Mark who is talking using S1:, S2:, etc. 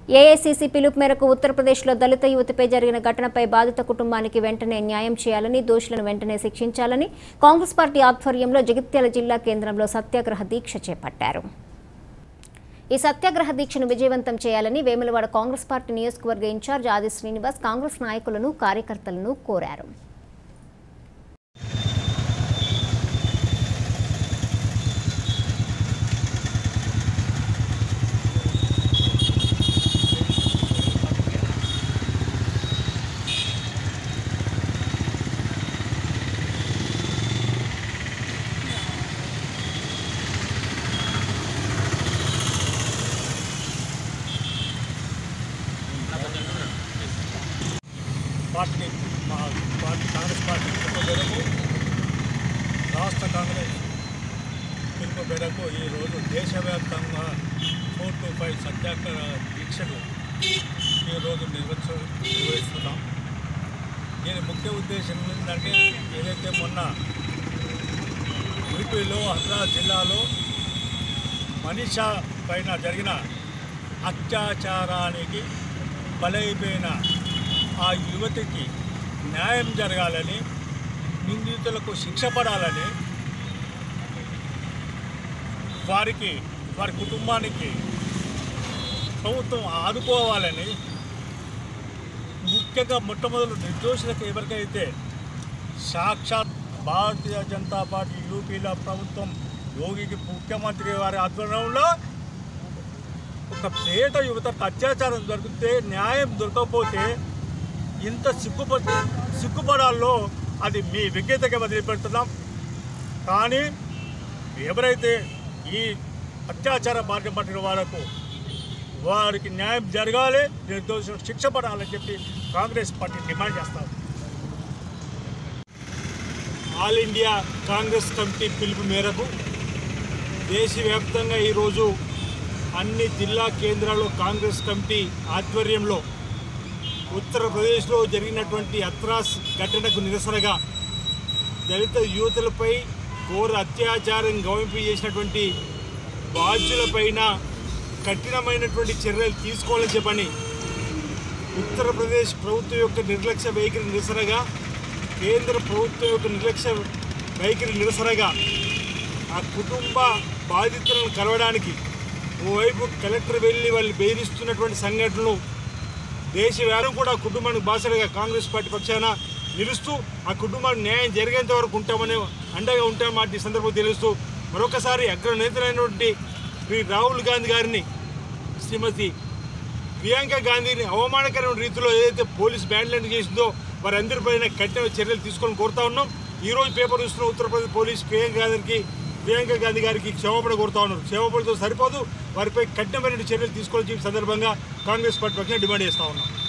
S1: AICC పిలుపు మేరకు ఉత్తరప్రదేశ్లో దళిత యువతిపై జరిగిన ఘటనపై బాధిత కుటుంబానికి వెంటనే న్యాయం చేయాలని దోషులను వెంటనే శిక్షించాలని కాంగ్రెస్ పార్టీ ఆధ్వర్యంలో జగిత్యాల జిల్లా కేంద్రంలో సత్యాగ్రహ దీక్ష చేపట్టారు ఈ సత్యాగ్రహ దీక్షను విజయవంతం చేయాలని వేములవాడ కాంగ్రెస్ పార్టీ నియోజకవర్గ ఇన్ఛార్జ్ ఆది శ్రీనివాస్ కాంగ్రెస్ నాయకులను కార్యకర్తలను కోరారు
S2: పార్టీ మా పార్టీ కాంగ్రెస్ పార్టీ పిలుపు మేరకు రాష్ట్ర కాంగ్రెస్ పిలుపు మేరకు ఈరోజు దేశవ్యాప్తంగా ఫోర్ టు ఫైవ్ సత్యాగ్రహ దీక్షలు ఈరోజు నిర్వహించ నిర్వహిస్తున్నాం దీని ముఖ్య ఉద్దేశం ఏంటంటే ఏదైతే మొన్న యూపీలో హత్రాస్ జిల్లాలో మనీషా పైన జరిగిన అత్యాచారానికి బలైపోయిన ఆ యువతికి న్యాయం జరగాలని నిందితులకు శిక్ష పడాలని వారికి వారి కుటుంబానికి ప్రభుత్వం ఆదుకోవాలని ముఖ్యంగా మొట్టమొదటి నిర్దోషులకు ఎవరికైతే సాక్షాత్ భారతీయ జనతా పార్టీ యూపీలో ప్రభుత్వం యోగికి ముఖ్యమంత్రి వారి ఆధ్వర్యంలో ఒక పేట యువతకు అత్యాచారం దొరికితే న్యాయం దొరకకపోతే ఇంత సిగ్గుపడి సిగ్గుపడాల్లో అది మీ విజ్ఞతగా వదిలిపెడుతున్నాం కానీ ఎవరైతే ఈ అత్యాచార బాధ్యం పట్టిన వాళ్లకు వారికి న్యాయం జరగాలి నిర్దోషులకు శిక్ష పడాలని చెప్పి కాంగ్రెస్ పార్టీ డిమాండ్ చేస్తారు ఆల్ ఇండియా కాంగ్రెస్ కమిటీ పిలుపు మేరకు దేశవ్యాప్తంగా ఈరోజు అన్ని జిల్లా కేంద్రాల్లో కాంగ్రెస్ కమిటీ ఆధ్వర్యంలో ఉత్తరప్రదేశ్లో జరిగినటువంటి అత్రాస్ ఘటనకు నిరసనగా దళిత యువతులపై ఘోర అత్యాచారం గౌంపు చేసినటువంటి బాధ్యులపైన కఠినమైనటువంటి చర్యలు తీసుకోవాలని చెప్పని ఉత్తరప్రదేశ్ ప్రభుత్వం యొక్క నిర్లక్ష్య వైఖరి నిరసనగా కేంద్ర ప్రభుత్వం యొక్క నిర్లక్ష్య వైఖరి నిరసనగా ఆ కుటుంబ బాధితులను కలవడానికి ఓవైపు కలెక్టర్ వెళ్ళి వాళ్ళు బెదిరిస్తున్నటువంటి సంఘటనలు దేశవ్యాప్తం కూడా ఆ కుటుంబానికి బాసలుగా కాంగ్రెస్ పార్టీ పక్షాన నిలుస్తూ ఆ కుటుంబానికి న్యాయం జరిగేంత వరకు ఉంటామని అండగా ఉంటామని ఈ సందర్భంగా తెలుస్తూ మరొకసారి అగ్ర నేతలైనటువంటి శ్రీ రాహుల్ గాంధీ గారిని శ్రీమతి ప్రియాంక గాంధీని అవమానకరమైన రీతిలో ఏదైతే పోలీస్ బ్యాండ్లను చేసిందో వారందరిపైన కఠిన చర్యలు తీసుకొని కోరుతా ఉన్నాం ఈ రోజు పేపర్ చూస్తున్న ఉత్తరప్రదేశ్ పోలీస్ ప్రియాంక గాంధీకి ప్రియాంక గాంధీ గారికి క్షమాపణ కోరుతా ఉన్నారు క్షమాపణతో సరిపోదు వారిపై కఠినమైన చర్యలు తీసుకోవాలని చెప్పి సందర్భంగా కాంగ్రెస్ పార్టీ పక్షాన డిమాండ్ చేస్తా ఉన్నాం